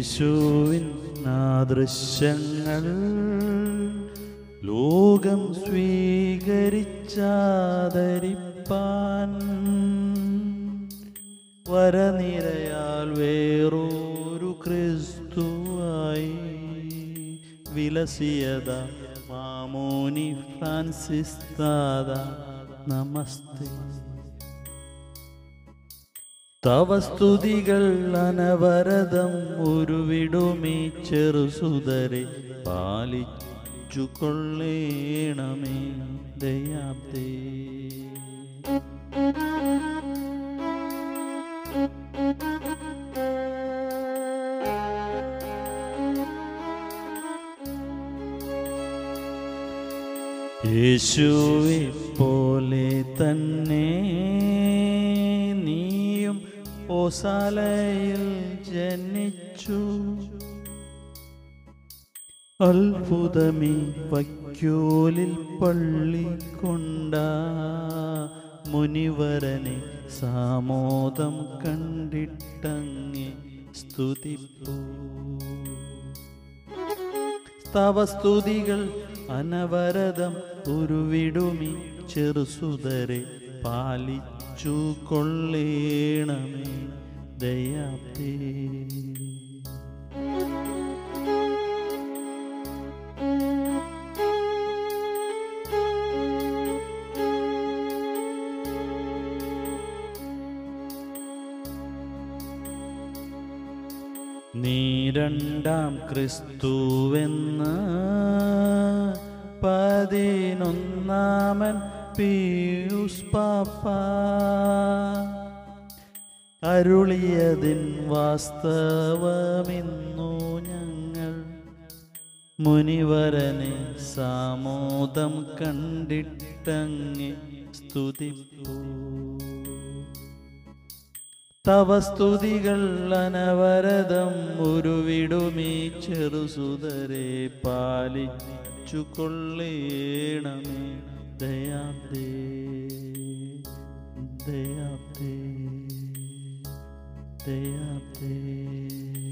യേശുവിൻ നാദൃശ്യങ്ങൾ ലോകം സ്വീകരിച്ചാദരിപ്പാൻ വരനിരയാൽ വേറൊരു ക്രിസ്തുവായി വിലസിയത മാമോനി ഫ്രാൻസിസ് താത നമസ്തേ തവ സ്തുതികൾ അനവരതം ഉരുവിടുമീ ചെറുസുതരെ പാലിച്ചു കൊള്ളേണമേ ദയാബ്ദേ യേശുവെ പോലെ തന്നെ നീയും ഓസാലയിൽ ജനിച്ചു അത്ഭുതമേ വയ്ക്കോലിൽ പള്ളി കൊണ്ട മുനിവരനെ സാമോദം കണ്ടിട്ടങ്ങെ സ്തുതിപ്പൂ സ്തവസ്തുതികൾ അനവരതം ഉരുവിടുമി ചെറുസുതരെ പാലിച്ചു കൊള്ളേണമേ ദയാബ്ദേ നീ രണ്ടാം ക്രിസ്തുവെന്ന് പതിനൊന്നാമൻ പീയൂസ് പാപ്പ അരുളിയതിൻ വാസ്തവമിന്നു ഞങ്ങൾ മുനിവരനെ സാമോദം കണ്ടിട്ടങ്ങെ സ്തുതിപ്പൂ തവ സ്തുതികൾ അനവരതം ഉരുവിടുമീ ചെറുസുതരെ പാലിച്ചു കൊള്ളേണമേ ദയാബ്ദേ ദയാബ്ദേ ദയാബ്ദേ